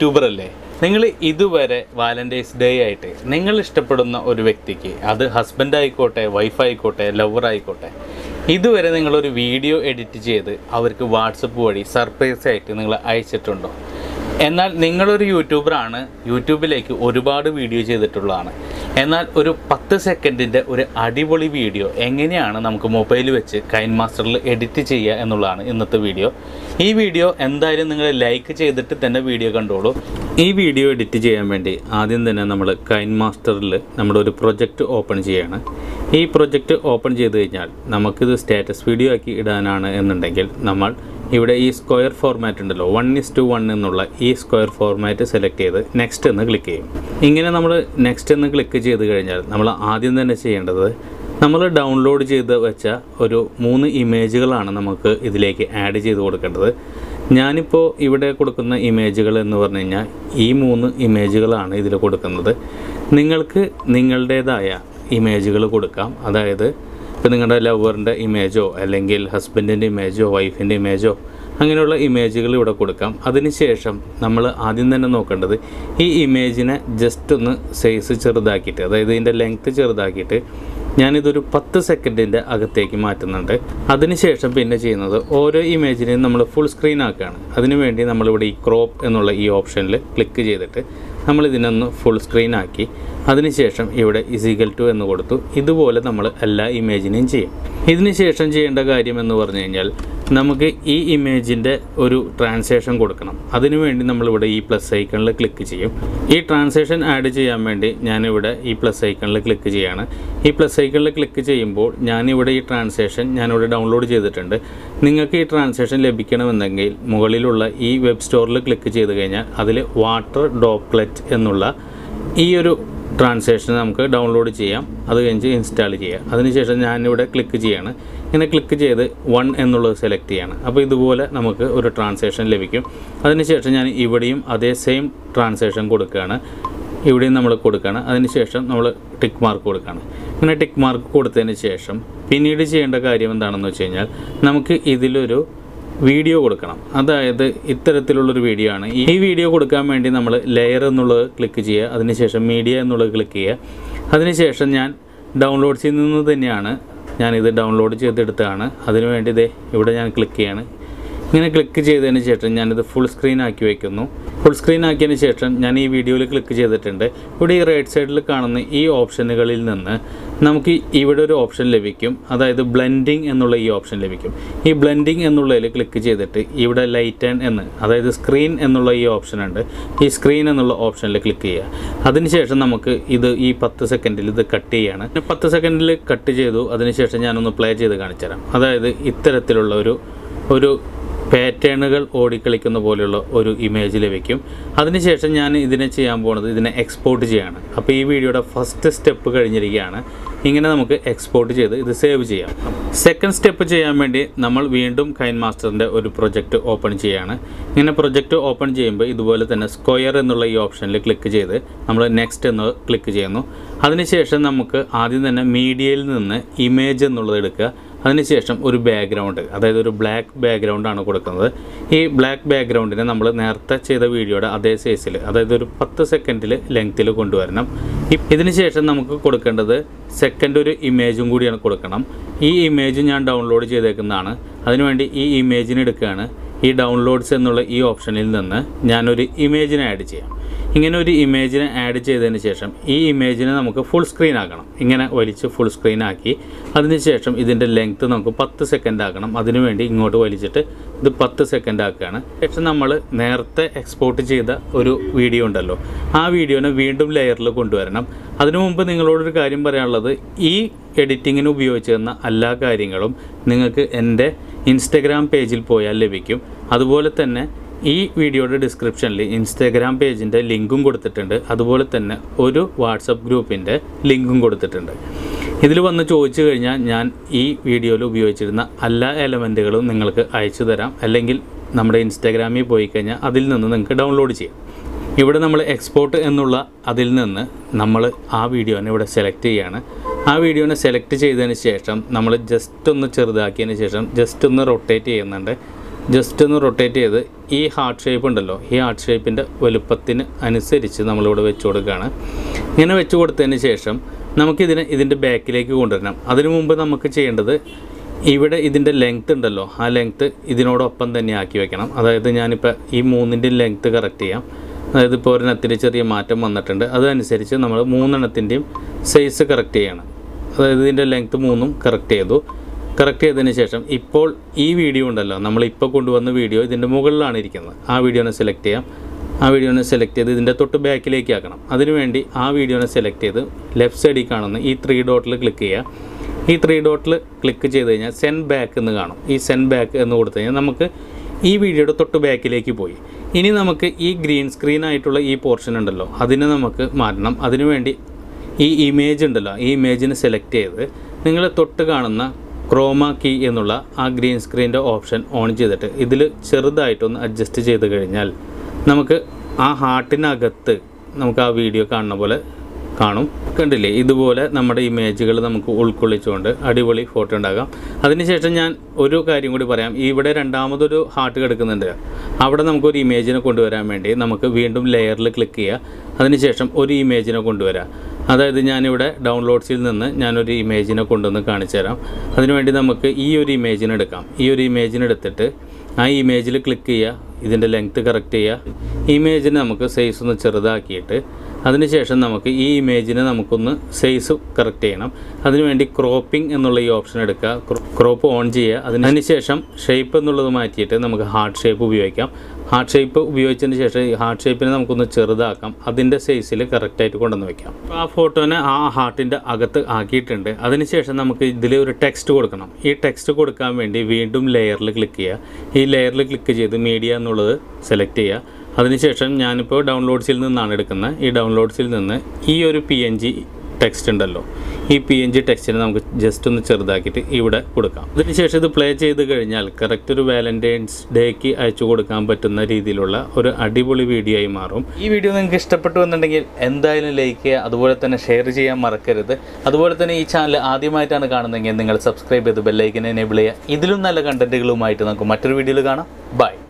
YouTuber അല്ലേ നിങ്ങൾ ഇതുവരെ വാലന്റൈൻസ് ഡേ ആയിട്ട് നിങ്ങൾ ഇഷ്ടപ്പെടുന്ന ഒരു വ്യക്തിക്ക് അത് ഹസ്ബൻഡ് ആയിക്കോട്ടെ വൈഫ് ആയിക്കോട്ടെ ലവർ ആയിക്കോട്ടെ ഇതുവരെ നിങ്ങളൊരു വീഡിയോ എഡിറ്റ് ചെയ്ത് അവർക്ക് വാട്സപ്പ് വഴി സർപ്രൈസ് ആയിട്ട് നിങ്ങൾ അയച്ചിട്ടുണ്ടോ എന്നാൽ നിങ്ങളൊരു യൂട്യൂബറാണ് യൂട്യൂബിലേക്ക് ഒരുപാട് വീഡിയോ ചെയ്തിട്ടുള്ളതാണ് എന്നാൽ ഒരു പത്ത് സെക്കൻഡിൻ്റെ ഒരു അടിപൊളി വീഡിയോ എങ്ങനെയാണ് നമുക്ക് മൊബൈൽ വെച്ച് കൈൻ മാസ്റ്ററിൽ എഡിറ്റ് ചെയ്യുക എന്നുള്ളതാണ് ഇന്നത്തെ വീഡിയോ ഈ വീഡിയോ എന്തായാലും നിങ്ങൾ ലൈക്ക് ചെയ്തിട്ട് തന്നെ വീഡിയോ കണ്ടോളൂ ഈ വീഡിയോ എഡിറ്റ് ചെയ്യാൻ വേണ്ടി ആദ്യം തന്നെ നമ്മൾ കൈൻ മാസ്റ്ററിൽ നമ്മുടെ ഒരു പ്രൊജക്റ്റ് ഓപ്പൺ ചെയ്യാണ് ഈ പ്രൊജക്റ്റ് ഓപ്പൺ ചെയ്ത് കഴിഞ്ഞാൽ നമുക്കിത് സ്റ്റാറ്റസ് വീഡിയോ ആക്കി ഇടാനാണ് എന്നുണ്ടെങ്കിൽ നമ്മൾ ഇവിടെ ഈ സ്ക്വയർ ഫോർമാറ്റ് ഉണ്ടല്ലോ വൺ ഇസ് ടു വൺ എന്നുള്ള ഈ സ്ക്വയർ ഫോർമാറ്റ് സെലക്ട് ചെയ്ത് നെക്സ്റ്റ് എന്ന് ക്ലിക്ക് ചെയ്യും ഇങ്ങനെ നമ്മൾ നെക്സ്റ്റ് എന്ന് ക്ലിക്ക് ചെയ്ത് കഴിഞ്ഞാൽ നമ്മൾ ആദ്യം തന്നെ ചെയ്യേണ്ടത് നമ്മൾ ഡൗൺലോഡ് ചെയ്ത് വെച്ച ഒരു മൂന്ന് ഇമേജുകളാണ് നമുക്ക് ഇതിലേക്ക് ആഡ് ചെയ്ത് കൊടുക്കേണ്ടത് ഞാനിപ്പോൾ ഇവിടെ കൊടുക്കുന്ന ഇമേജുകൾ എന്ന് പറഞ്ഞു കഴിഞ്ഞാൽ ഈ മൂന്ന് ഇമേജുകളാണ് ഇതിൽ കൊടുക്കുന്നത് നിങ്ങൾക്ക് നിങ്ങളുടേതായ ഇമേജുകൾ കൊടുക്കാം അതായത് ഇപ്പോൾ നിങ്ങളുടെ ലവറിൻ്റെ ഇമേജോ അല്ലെങ്കിൽ ഹസ്ബൻഡിൻ്റെ ഇമേജോ വൈഫിൻ്റെ ഇമേജോ അങ്ങനെയുള്ള ഇമേജുകൾ ഇവിടെ കൊടുക്കാം അതിനുശേഷം നമ്മൾ ആദ്യം തന്നെ നോക്കേണ്ടത് ഈ ഇമേജിനെ ജസ്റ്റ് ഒന്ന് സൈസ് ചെറുതാക്കിയിട്ട് അതായത് ഇതിൻ്റെ ലെങ്ത്ത് ചെറുതാക്കിയിട്ട് ഞാനിതൊരു പത്ത് സെക്കൻഡിൻ്റെ അകത്തേക്ക് മാറ്റുന്നുണ്ട് അതിനുശേഷം പിന്നെ ചെയ്യുന്നത് ഓരോ ഇമേജിനെയും നമ്മൾ ഫുൾ സ്ക്രീൻ ആക്കുകയാണ് അതിനുവേണ്ടി നമ്മളിവിടെ ഈ ക്രോപ്പ് എന്നുള്ള ഈ ഓപ്ഷനിൽ ക്ലിക്ക് ചെയ്തിട്ട് നമ്മൾ ഇതിനൊന്ന് ഫുൾ സ്ക്രീൻ ആക്കി അതിനുശേഷം ഇവിടെ ഇസിക്കൽ ടു എന്ന് കൊടുത്തു ഇതുപോലെ നമ്മൾ എല്ലാ ഇമേജിനെയും ചെയ്യും ഇതിന് ശേഷം ചെയ്യേണ്ട കാര്യം എന്ന് പറഞ്ഞു കഴിഞ്ഞാൽ നമുക്ക് ഈ ഇമേജിൻ്റെ ഒരു ട്രാൻസാക്ഷൻ കൊടുക്കണം അതിനുവേണ്ടി നമ്മളിവിടെ ഈ പ്ലസ് ഐക്കണിൽ ക്ലിക്ക് ചെയ്യും ഈ ട്രാൻസാക്ഷൻ ആഡ് ചെയ്യാൻ വേണ്ടി ഞാനിവിടെ ഈ പ്ലസ് ഐക്കണിൽ ക്ലിക്ക് ചെയ്യാണ് ഈ പ്ലസ് ഐക്കണിൽ ക്ലിക്ക് ചെയ്യുമ്പോൾ ഞാനിവിടെ ഈ ട്രാൻസാക്ഷൻ ഞാനിവിടെ ഡൗൺലോഡ് ചെയ്തിട്ടുണ്ട് നിങ്ങൾക്ക് ഈ ട്രാൻസാക്ഷൻ ലഭിക്കണമെന്നെങ്കിൽ മുകളിലുള്ള ഈ വെബ് സ്റ്റോറിൽ ക്ലിക്ക് ചെയ്ത് കഴിഞ്ഞാൽ അതിൽ വാട്ടർ ഡോപ്ലെറ്റ് എന്നുള്ള ഈ ഒരു ട്രാൻസാക്ഷൻ നമുക്ക് ഡൗൺലോഡ് ചെയ്യാം അത് കഴിഞ്ഞ് ഇൻസ്റ്റാൾ ചെയ്യാം അതിനുശേഷം ഞാനിവിടെ ക്ലിക്ക് ചെയ്യാണ് ഇങ്ങനെ ക്ലിക്ക് ചെയ്ത് വൺ എന്നുള്ളത് സെലക്ട് ചെയ്യാണ് അപ്പോൾ ഇതുപോലെ നമുക്ക് ഒരു ട്രാൻസാക്ഷൻ ലഭിക്കും അതിനുശേഷം ഞാൻ ഇവിടെയും അതേ സെയിം ട്രാൻസാക്ഷൻ കൊടുക്കുകയാണ് ഇവിടെയും നമ്മൾ കൊടുക്കുകയാണ് അതിനുശേഷം നമ്മൾ ടിക്ക് മാർക്ക് കൊടുക്കുകയാണ് ഇങ്ങനെ ടിക്ക് മാർക്ക് കൊടുത്തതിന് ശേഷം പിന്നീട് ചെയ്യേണ്ട കാര്യം എന്താണെന്ന് വെച്ച് കഴിഞ്ഞാൽ നമുക്ക് ഇതിലൊരു വീഡിയോ കൊടുക്കണം അതായത് ഇത്തരത്തിലുള്ളൊരു വീഡിയോ ആണ് ഈ വീഡിയോ കൊടുക്കാൻ വേണ്ടി നമ്മൾ ലെയർ എന്നുള്ളത് ക്ലിക്ക് ചെയ്യുക അതിനുശേഷം മീഡിയ എന്നുള്ളത് ക്ലിക്ക് ചെയ്യുക അതിനുശേഷം ഞാൻ ഡൗൺലോഡ്സിൽ നിന്ന് തന്നെയാണ് ഞാനിത് ഡൗൺലോഡ് ചെയ്തെടുത്തതാണ് അതിനുവേണ്ടി ഇതേ ഇവിടെ ഞാൻ ക്ലിക്ക് ചെയ്യാണ് ഇങ്ങനെ ക്ലിക്ക് ചെയ്തതിന് ശേഷം ഞാനിത് ഫുൾ സ്ക്രീൻ ആക്കി വയ്ക്കുന്നു ഫുൾ സ്ക്രീൻ ആക്കിയതിന് ശേഷം ഞാൻ ഈ വീഡിയോയിൽ ക്ലിക്ക് ചെയ്തിട്ടുണ്ട് ഇവിടെ ഈ റൈറ്റ് സൈഡിൽ കാണുന്ന ഈ ഓപ്ഷനുകളിൽ നിന്ന് നമുക്ക് ഇവിടെ ഒരു ഓപ്ഷൻ ലഭിക്കും അതായത് ബ്ലെൻഡിങ് എന്നുള്ള ഈ ഓപ്ഷൻ ലഭിക്കും ഈ ബ്ലെൻഡിങ് എന്നുള്ളതിൽ ക്ലിക്ക് ചെയ്തിട്ട് ഇവിടെ ലൈറ്റ് ആൻഡ് എന്ന് അതായത് സ്ക്രീൻ എന്നുള്ള ഈ ഓപ്ഷൻ ഉണ്ട് ഈ സ്ക്രീൻ എന്നുള്ള ഓപ്ഷനിൽ ക്ലിക്ക് ചെയ്യുക അതിനുശേഷം നമുക്ക് ഇത് ഈ പത്ത് സെക്കൻഡിൽ ഇത് കട്ട് ചെയ്യാണ് പിന്നെ പത്ത് സെക്കൻഡിൽ കട്ട് ചെയ്തു അതിനുശേഷം ഞാനൊന്ന് പ്ലേ ചെയ്ത് കാണിച്ചു തരാം അതായത് ഇത്തരത്തിലുള്ള ഒരു ഒരു പാറ്റേണുകൾ ഓടിക്കളിക്കുന്ന പോലെയുള്ള ഒരു ഇമേജ് ലഭിക്കും അതിനുശേഷം ഞാൻ ഇതിനെ ചെയ്യാൻ പോകുന്നത് ഇതിനെ എക്സ്പോർട്ട് ചെയ്യാണ് അപ്പോൾ ഈ വീഡിയോയുടെ ഫസ്റ്റ് സ്റ്റെപ്പ് കഴിഞ്ഞിരിക്കുകയാണ് ഇങ്ങനെ നമുക്ക് എക്സ്പോർട്ട് ചെയ്ത് ഇത് സേവ് ചെയ്യാം സെക്കൻഡ് സ്റ്റെപ്പ് ചെയ്യാൻ വേണ്ടി നമ്മൾ വീണ്ടും കൈൻ മാസ്റ്ററിൻ്റെ ഒരു പ്രൊജക്റ്റ് ഓപ്പൺ ചെയ്യാണ് ഇങ്ങനെ പ്രൊജക്റ്റ് ഓപ്പൺ ചെയ്യുമ്പോൾ ഇതുപോലെ തന്നെ സ്ക്വയർ എന്നുള്ള ഈ ഓപ്ഷനിൽ ക്ലിക്ക് ചെയ്ത് നമ്മൾ നെക്സ്റ്റ് എന്ന് ക്ലിക്ക് ചെയ്യുന്നു അതിനുശേഷം നമുക്ക് ആദ്യം തന്നെ മീഡിയയിൽ നിന്ന് ഇമേജ് എന്നുള്ളത് എടുക്കുക അതിനുശേഷം ഒരു ബാക്ക്ഗ്രൗണ്ട് അതായത് ഒരു ബ്ലാക്ക് ബാക്ക്ഗ്രൗണ്ട് ആണ് കൊടുക്കുന്നത് ഈ ബ്ലാക്ക് ബാക്ക്ഗ്രൗണ്ടിനെ നമ്മൾ നേരത്തെ ചെയ്ത വീഡിയോയുടെ അതേ സൈസിൽ അതായത് ഒരു പത്ത് സെക്കൻഡിൽ ലെങ്ത്തിൽ കൊണ്ടുവരണം ഇ- ഇതിന് ശേഷം നമുക്ക് കൊടുക്കേണ്ടത് സെക്കൻഡ് ഒരു ഇമേജും കൂടിയാണ് കൊടുക്കണം ഈ ഇമേജ് ഞാൻ ഡൗൺലോഡ് ചെയ്തേക്കുന്നതാണ് അതിനുവേണ്ടി ഈ ഇമേജിന് എടുക്കുകയാണ് ഈ ഡൗൺലോഡ്സ് എന്നുള്ള ഈ ഓപ്ഷനിൽ നിന്ന് ഞാനൊരു ഇമേജിനെ ആഡ് ചെയ്യാം ഇങ്ങനെ ഒരു ഇമേജിനെ ആഡ് ചെയ്തതിന് ശേഷം ഈ ഇമേജിനെ നമുക്ക് ഫുൾ സ്ക്രീൻ ആക്കണം ഇങ്ങനെ വലിച്ച് ഫുൾ സ്ക്രീൻ ആക്കി അതിനുശേഷം ഇതിൻ്റെ ലെങ്ത്ത് നമുക്ക് പത്ത് സെക്കൻഡ് ആക്കണം അതിനുവേണ്ടി ഇങ്ങോട്ട് വലിച്ചിട്ട് ഇത് പത്ത് സെക്കൻഡ് ആക്കുകയാണ് ശേഷം നമ്മൾ നേരത്തെ എക്സ്പോർട്ട് ചെയ്ത ഒരു വീഡിയോ ഉണ്ടല്ലോ ആ വീഡിയോനെ വീണ്ടും ലെയറിൽ കൊണ്ടുവരണം അതിനു മുമ്പ് നിങ്ങളോടൊരു കാര്യം പറയാനുള്ളത് ഈ എഡിറ്റിങ്ങിന് ഉപയോഗിച്ചിരുന്ന എല്ലാ കാര്യങ്ങളും നിങ്ങൾക്ക് എൻ്റെ ഇൻസ്റ്റഗ്രാം പേജിൽ പോയാൽ ലഭിക്കും അതുപോലെ തന്നെ ഈ വീഡിയോയുടെ ഡിസ്ക്രിപ്ഷനിൽ ഇൻസ്റ്റാഗ്രാം പേജിൻ്റെ ലിങ്കും കൊടുത്തിട്ടുണ്ട് അതുപോലെ തന്നെ ഒരു വാട്സപ്പ് ഗ്രൂപ്പിൻ്റെ ലിങ്കും കൊടുത്തിട്ടുണ്ട് ഇതിൽ വന്ന് ചോദിച്ചു കഴിഞ്ഞാൽ ഞാൻ ഈ വീഡിയോയിൽ ഉപയോഗിച്ചിരുന്ന എല്ലാ എലമെൻറ്റുകളും നിങ്ങൾക്ക് അയച്ചു തരാം അല്ലെങ്കിൽ നമ്മുടെ ഇൻസ്റ്റാഗ്രാമിൽ പോയി കഴിഞ്ഞാൽ അതിൽ നിന്ന് നിങ്ങൾക്ക് ഡൗൺലോഡ് ചെയ്യാം ഇവിടെ നമ്മൾ എക്സ്പോർട്ട് എന്നുള്ള അതിൽ നിന്ന് നമ്മൾ ആ വീഡിയോനെ ഇവിടെ സെലക്ട് ചെയ്യാണ് ആ വീഡിയോനെ സെലക്ട് ചെയ്തതിന് ശേഷം നമ്മൾ ജസ്റ്റ് ഒന്ന് ചെറുതാക്കിയതിന് ശേഷം ജസ്റ്റ് ഒന്ന് റൊട്ടേറ്റ് ചെയ്യുന്നുണ്ട് ജസ്റ്റ് ഒന്ന് റൊട്ടേറ്റ് ചെയ്ത് ഈ ഹാർട്ട് ഷേപ്പ് ഉണ്ടല്ലോ ഈ ഹാർട്ട് ഷേപ്പിൻ്റെ വലുപ്പത്തിന് അനുസരിച്ച് നമ്മളിവിടെ വെച്ച് കൊടുക്കുകയാണ് ഇങ്ങനെ വെച്ച് കൊടുത്തതിന് ശേഷം നമുക്കിതിനെ ഇതിൻ്റെ ബാക്കിലേക്ക് കൊണ്ടുവരണം അതിനു മുമ്പ് നമുക്ക് ചെയ്യേണ്ടത് ഇവിടെ ഇതിൻ്റെ ലെങ്ത്ത് ഉണ്ടല്ലോ ആ ലെങ്ത്ത് ഇതിനോടൊപ്പം തന്നെ ആക്കി വെക്കണം അതായത് ഞാനിപ്പോൾ ഈ മൂന്നിൻ്റെയും ലെങ്ത്ത് കറക്റ്റ് ചെയ്യാം അതായത് ഇപ്പോൾ ഒരെണ്ണത്തിന് ചെറിയ മാറ്റം വന്നിട്ടുണ്ട് അതനുസരിച്ച് നമ്മൾ മൂന്നെണ്ണത്തിൻ്റെയും സൈസ് കറക്റ്റ് ചെയ്യണം അതായത് ഇതിൻ്റെ ലെങ്ത്ത് മൂന്നും കറക്റ്റ് ചെയ്തു കറക്റ്റ് ചെയ്തതിന് ശേഷം ഇപ്പോൾ ഈ വീഡിയോ ഉണ്ടല്ലോ നമ്മളിപ്പോൾ കൊണ്ടുവന്ന വീഡിയോ ഇതിൻ്റെ മുകളിലാണ് ഇരിക്കുന്നത് ആ വീഡിയോനെ സെലക്ട് ചെയ്യാം ആ വീഡിയോനെ സെലക്ട് ചെയ്ത് ഇതിൻ്റെ തൊട്ട് ബാക്കിലേക്ക് ആക്കണം അതിനുവേണ്ടി ആ വീഡിയോനെ സെലക്ട് ചെയ്ത് ലെഫ്റ്റ് സൈഡിൽ കാണുന്ന ഈ ത്രീ ഡോട്ടിൽ ക്ലിക്ക് ചെയ്യുക ഈ ത്രീ ഡോട്ടിൽ ക്ലിക്ക് ചെയ്ത് കഴിഞ്ഞാൽ സെൻഡ് ബാക്ക് എന്ന് കാണും ഈ സെൻഡ് ബാക്ക് എന്ന് കൊടുത്തു കഴിഞ്ഞാൽ നമുക്ക് ഈ വീഡിയോയുടെ തൊട്ട് ബാക്കിലേക്ക് പോയി ഇനി നമുക്ക് ഈ ഗ്രീൻ സ്ക്രീൻ ആയിട്ടുള്ള ഈ പോർഷൻ ഉണ്ടല്ലോ അതിനെ നമുക്ക് മാറ്റണം അതിനുവേണ്ടി ഈ ഇമേജ് ഉണ്ടല്ലോ ഈ ഇമേജിനെ സെലക്ട് ചെയ്ത് നിങ്ങൾ തൊട്ട് കാണുന്ന ക്രോമ കീ എന്നുള്ള ആ ഗ്രീൻ സ്ക്രീൻ്റെ ഓപ്ഷൻ ഓൺ ചെയ്തിട്ട് ഇതിൽ ചെറുതായിട്ടൊന്ന് അഡ്ജസ്റ്റ് ചെയ്ത് കഴിഞ്ഞാൽ നമുക്ക് ആ ഹാർട്ടിനകത്ത് നമുക്ക് ആ വീഡിയോ കാണുന്ന പോലെ കാണും കണ്ടില്ലേ ഇതുപോലെ നമ്മുടെ ഇമേജുകൾ നമുക്ക് ഉൾക്കൊള്ളിച്ചുകൊണ്ട് അടിപൊളി ഫോട്ടോ ഉണ്ടാകാം അതിനുശേഷം ഞാൻ ഒരു കാര്യം കൂടി പറയാം ഇവിടെ രണ്ടാമതൊരു ഹാർട്ട് കിടക്കുന്നുണ്ട് അവിടെ നമുക്കൊരു ഇമേജിനെ കൊണ്ടുവരാൻ വേണ്ടി നമുക്ക് വീണ്ടും ലെയറിൽ ക്ലിക്ക് ചെയ്യുക അതിനുശേഷം ഒരു ഇമേജിനെ കൊണ്ടുവരാം അതായത് ഞാനിവിടെ ഡൗൺലോഡ്സിൽ നിന്ന് ഞാനൊരു ഇമേജിനെ കൊണ്ടുവന്ന് കാണിച്ചു തരാം അതിനുവേണ്ടി നമുക്ക് ഈ ഒരു ഇമേജിനെ എടുക്കാം ഈ ഒരു ഇമേജിനെ എടുത്തിട്ട് ആ ഇമേജിൽ ക്ലിക്ക് ചെയ്യുക ഇതിൻ്റെ ലെങ്ത്ത് കറക്റ്റ് ചെയ്യുക ഇമേജിനെ നമുക്ക് സൈസ് ഒന്ന് ചെറുതാക്കിയിട്ട് അതിനുശേഷം നമുക്ക് ഈ ഇമേജിനെ നമുക്കൊന്ന് സൈസ് കറക്റ്റ് ചെയ്യണം അതിനുവേണ്ടി ക്രോപ്പിംഗ് എന്നുള്ള ഈ ഓപ്ഷൻ എടുക്കുക ക്രോപ്പ് ഓൺ ചെയ്യുക അതിന് അതിനുശേഷം ഷേപ്പ് എന്നുള്ളത് മാറ്റിയിട്ട് നമുക്ക് ഹാർട്ട് ഷേപ്പ് ഉപയോഗിക്കാം ഹാർട്ട് ഷേപ്പ് ഉപയോഗിച്ചതിന് ശേഷം ഈ ഹാർട്ട് ഷേപ്പിനെ നമുക്കൊന്ന് ചെറുതാക്കാം അതിൻ്റെ സൈസിൽ കറക്റ്റായിട്ട് കൊണ്ടുവന്ന് വെക്കാം അപ്പോൾ ആ ഫോട്ടോനെ ആ ഹാർട്ടിൻ്റെ അകത്ത് ആക്കിയിട്ടുണ്ട് അതിനുശേഷം നമുക്ക് ഇതിൽ ഒരു ടെക്സ്റ്റ് കൊടുക്കണം ഈ ടെക്സ്റ്റ് കൊടുക്കാൻ വേണ്ടി വീണ്ടും ലെയറിൽ ക്ലിക്ക് ചെയ്യുക ഈ ലെയറിൽ ക്ലിക്ക് ചെയ്ത് മീഡിയ എന്നുള്ളത് സെലക്ട് ചെയ്യുക അതിനുശേഷം ഞാനിപ്പോൾ ഡൗൺലോഡ്സിൽ നിന്നാണ് എടുക്കുന്നത് ഈ ഡൗൺലോഡ്സിൽ നിന്ന് ഈ ഒരു പി എൻ ജി ടെക്സ്റ്റ് ഉണ്ടല്ലോ ഈ പി എൻ ജി ടെക്സ്റ്റിനെ നമുക്ക് ജസ്റ്റ് ഒന്ന് ചെറുതാക്കിയിട്ട് ഇവിടെ കൊടുക്കാം അതിനുശേഷം ഇത് പ്ലേ ചെയ്ത് കഴിഞ്ഞാൽ കറക്റ്റ് ഒരു വാലൻറ്റൈൻസ് ഡേക്ക് അയച്ചു കൊടുക്കാൻ പറ്റുന്ന രീതിയിലുള്ള ഒരു അടിപൊളി വീഡിയോ ആയി മാറും ഈ വീഡിയോ നിങ്ങൾക്ക് ഇഷ്ടപ്പെട്ടു എന്നുണ്ടെങ്കിൽ എന്തായാലും ലൈക്ക് ചെയ്യുക അതുപോലെ തന്നെ ഷെയർ ചെയ്യാൻ മറക്കരുത് അതുപോലെ തന്നെ ഈ ചാനൽ ആദ്യമായിട്ടാണ് കാണുന്നതെങ്കിൽ നിങ്ങൾ സബ്സ്ക്രൈബ് ചെയ്ത് ബെല്ലൈക്കനെ എനേബിൾ ചെയ്യുക ഇതിലും നല്ല കണ്ടന്റുകളുമായിട്ട് നമുക്ക് മറ്റൊരു വീഡിയോയിൽ കാണാം ബൈ